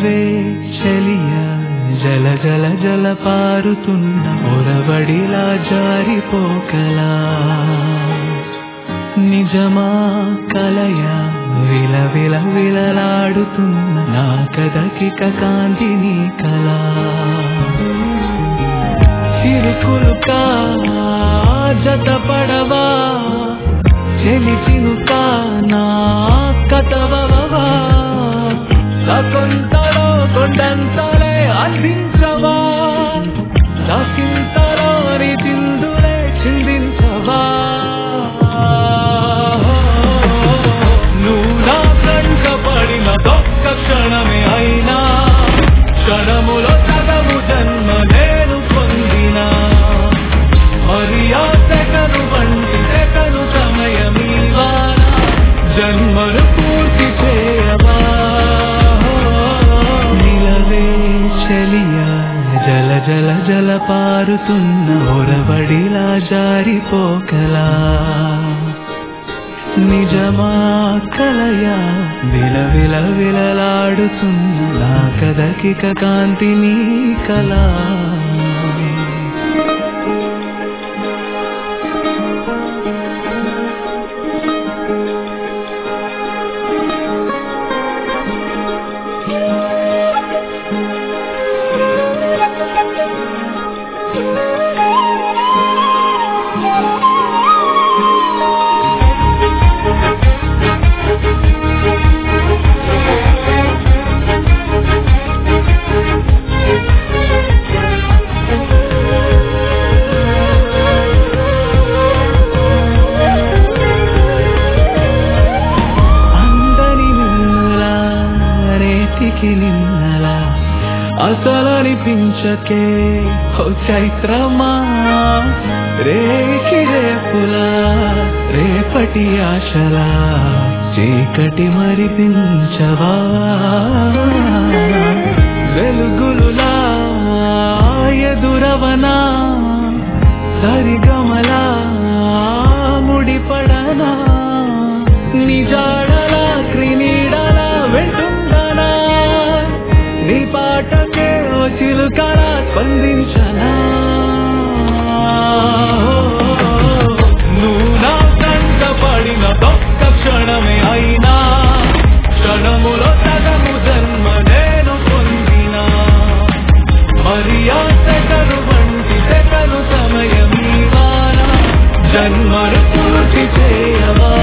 నిలవే చెలియ జల జల జల పారుతున్న ఒరవడిలా జారిపోకలా నిజమా కలయ విల విల విలలాడుతున్న నా కదకిక కాంతిని కలా చిరుకులుకా జతపడవా చెలి చినుక నా కథవవా కొంతలో కొండంతలే అందించవా నాకింతలో నీ చిందులే చిందించవా నువ్వు నా కంట పడిన దొక్క క్షణమే అయినా క్షణములో సగము జన్మ నేను పొందినా మరి ఆ సెకను వంటి సెకను సమయమీవాన జన్మను పూర్తి చేయవా నిలవే చెలియా జల జల జల పారుతున్న ఒరబడిలా జారిపోకలా నిజమా కలయా విల విల విలలాడుతున్న నా కదకిక కాంతిని కలా అందని నిన్నలా రేతికి నిన్నలా అసలనిపించకే ఓ చైత్రమా రేకి రేపులా రేపటి ఆశలా చీకటి మరిపించవా వెలుగులులా ఎదురవనా సరిగమలా ముడిపడనా నిజాడలా క్రినీడలా వెంటుండనా నీ పాటకే ఓ చిలుకలా స్పందించనా నువ్వు నా కంట పడిన ఒక్క క్షణమే అయినా క్షణములో సగము జన్మ నేను పొందినా మరి ఆ సెకను వంటి సెకను సమయమీవాన జన్మను పూర్తి చేయవా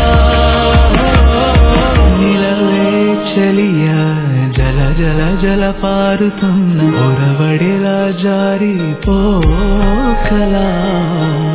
నిలవే చెలియా జల జల జల పారుతున్న ఒరవడిలా జారిపోకలా